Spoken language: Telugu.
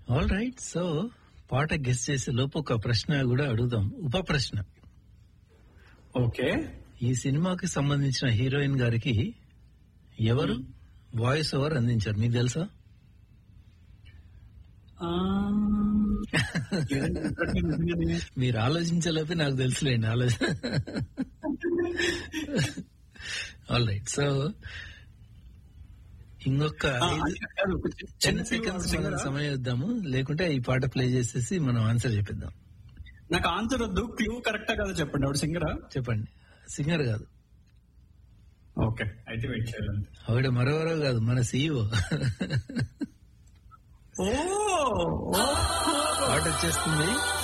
ఆల్ రైట్ సో పాట గెస్ట్ చేసే లోపు ఒక ప్రశ్న కూడా అడుగుదాం ఉప ప్రశ్న ఓకే ఈ సినిమాకి సంబంధించిన హీరోయిన్ గారికి ఎవరు వాయిస్ ఓవర్ అందించారు మీకు తెలుసా ఆ, మీరు ఆలోచించలేకపోతే నాకు తెలుసులేండి ఆలోచన ఆల్ రైట్ సో ఇంకొక ఆ, ఐదు- అది కాదు, ఒక చిన్న టెన్ clue సెకండ్స్ సింగరా? మనం సమయం ఇద్దాము లేకుంటే ఈ పాట ప్లే చేసేసి మనం ఆన్సర్ చెప్పిద్దాం నాకు ఆన్సర్ వద్దు క్లూ కరెక్టా కదా చెప్పండి ఆవిడ సింగరా చెప్పండి సింగర్ కాదు ఓకే అయితే వెయిట్ చేయాలి ఆవిడ మరెవరో కాదు మన సీఈఓ ఓ పాట వచ్చేస్తుంది